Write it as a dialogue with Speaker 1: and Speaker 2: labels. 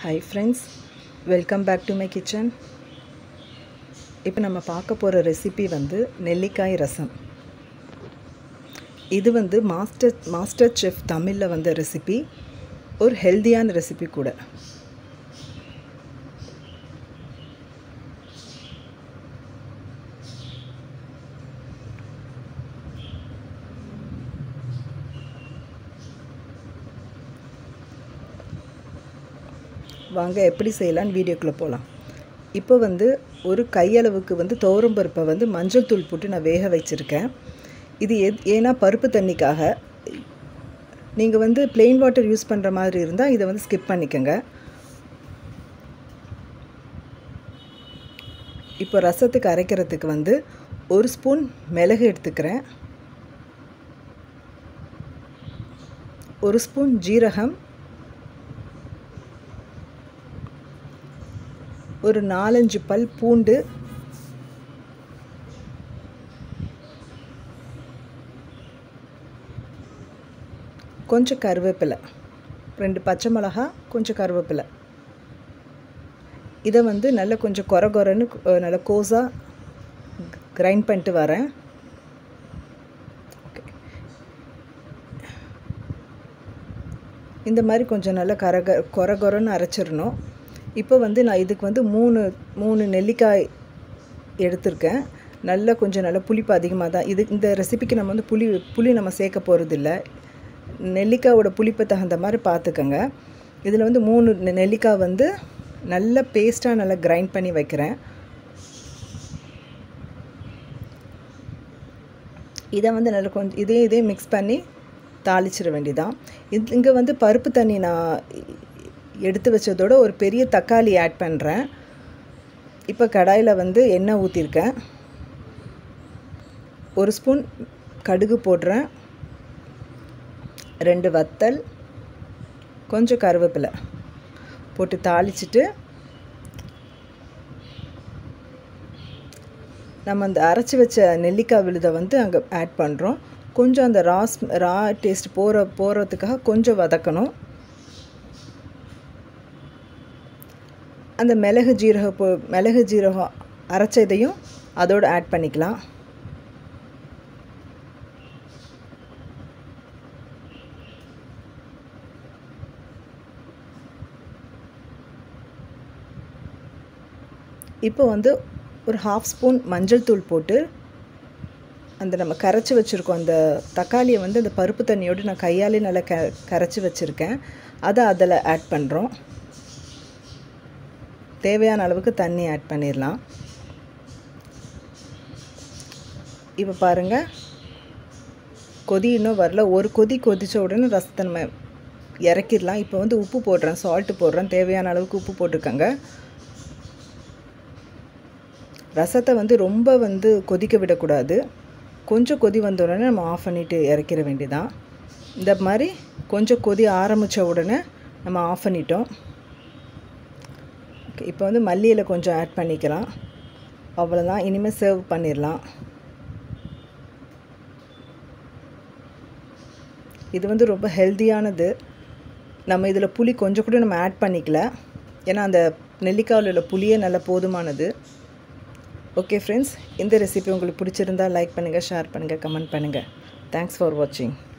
Speaker 1: hi friends welcome back to my kitchen இப்போ நம்ம பார்க்க போகிற ரெசிபி வந்து நெல்லிக்காய் ரசம் இது வந்து மாஸ்டர் மாஸ்டர் செஃப் தமிழில் வந்த ரெசிபி ஒரு ஹெல்தியான ரெசிபி கூட வாங்க எப்படி செய்யலான்னு வீடியோக்குள்ளே போகலாம் இப்போ வந்து ஒரு கையளவுக்கு வந்து துவரம்பருப்பை வந்து மஞ்சள் தூள் போட்டு நான் வேக வச்சுருக்கேன் இது எத் ஏன்னா பருப்பு தண்ணிக்காக நீங்கள் வந்து பிளெயின் வாட்டர் யூஸ் பண்ணுற மாதிரி இருந்தால் இதை வந்து ஸ்கிப் பண்ணிக்கோங்க இப்போ ரசத்துக்கு அரைக்கிறதுக்கு வந்து ஒரு ஸ்பூன் மிளகு எடுத்துக்கிறேன் ஒரு ஸ்பூன் ஜீரகம் ஒரு நாலஞ்சு பல் பூண்டு கொஞ்சம் கருவேப்பிலை ரெண்டு பச்சை மிளகா கொஞ்சம் கருவேப்பிலை இதை வந்து நல்லா கொஞ்சம் கொர கொரன்னு நல்லா கோஸாக கிரைண்ட் பண்ணிட்டு வரேன் ஓகே இந்த மாதிரி கொஞ்சம் நல்லா கரக கொர கொரன்னு அரைச்சிடணும் இப்போ வந்து நான் இதுக்கு வந்து மூணு மூணு நெல்லிக்காய் எடுத்திருக்கேன் நல்லா கொஞ்சம் நல்லா புளிப்பு அதிகமாக தான் இது இந்த ரெசிபிக்கு நம்ம வந்து புளி புளி நம்ம சேர்க்க போகிறதில்ல நெல்லிக்காயோட புளிப்பை தகுந்த மாதிரி பார்த்துக்கோங்க இதில் வந்து மூணு நெல்லிக்காய் வந்து நல்ல பேஸ்ட்டாக நல்லா கிரைண்ட் பண்ணி வைக்கிறேன் இதை வந்து நல்லா கொஞ்சம் இதே இதே மிக்ஸ் பண்ணி தாளிச்சிட வேண்டியதான் இது இங்கே வந்து பருப்பு தண்ணி நான் எடுத்து வச்சதோட ஒரு பெரிய தக்காளி ஆட் பண்ணுறேன் இப்போ கடாயில் வந்து எண்ணெய் ஊற்றிருக்கேன் ஒரு ஸ்பூன் கடுகு போடுறேன் ரெண்டு வத்தல் கொஞ்சம் கருவேப்பிலை போட்டு தாளிச்சிட்டு நம்ம அந்த அரைச்சி வச்ச நெல்லிக்காய் விழுதை வந்து அங்கே ஆட் பண்ணுறோம் கொஞ்சம் அந்த ராஸ் ரா டேஸ்ட் போகிற போகிறதுக்காக கொஞ்சம் வதக்கணும் அந்த மிளகு ஜீரக போ மிளகு ஜீரகம் அரைச்சதையும் அதோடு ஆட் பண்ணிக்கலாம் இப்போ வந்து ஒரு ஹாஃப் ஸ்பூன் மஞ்சள் தூள் போட்டு அந்த நம்ம கரைச்சி வச்சுருக்கோம் அந்த தக்காளியை வந்து அந்த பருப்பு தண்ணியோடு நான் கையாலே நல்லா க கரைச்சி வச்சுருக்கேன் அதை அதில் ஆட் பண்ணுறோம் தேவையான அளவுக்கு தண்ணி ஆட் பண்ணிடலாம் இப்போ பாருங்கள் கொதி இன்னும் வரல ஒரு கொதி கொதித்த உடனே ரசத்தை நம்ம இறக்கிடலாம் இப்போ வந்து உப்பு போடுறேன் சால்ட்டு போடுறேன் தேவையான அளவுக்கு உப்பு போட்டுக்கோங்க ரசத்தை வந்து ரொம்ப வந்து கொதிக்க விடக்கூடாது கொஞ்சம் கொதி வந்த உடனே நம்ம ஆஃப் பண்ணிவிட்டு இறக்கிற வேண்டியதான் இந்த மாதிரி கொஞ்சம் கொதி ஆரம்பித்த உடனே நம்ம ஆஃப் பண்ணிட்டோம் ஓகே இப்போ வந்து மல்லியில் கொஞ்சம் ஆட் பண்ணிக்கலாம் அவ்வளோதான் இனிமேல் சர்வ் பண்ணிடலாம் இது வந்து ரொம்ப ஹெல்த்தியானது நம்ம இதில் புளி கொஞ்சம் கூட நம்ம ஆட் பண்ணிக்கல ஏன்னா அந்த நெல்லிக்காயில் உள்ள புளியே நல்ல போதுமானது ஓகே ஃப்ரெண்ட்ஸ் இந்த ரெசிபி உங்களுக்கு பிடிச்சிருந்தா லைக் பண்ணுங்கள் ஷேர் பண்ணுங்கள் கமெண்ட் பண்ணுங்கள் தேங்க்ஸ் ஃபார் வாட்சிங்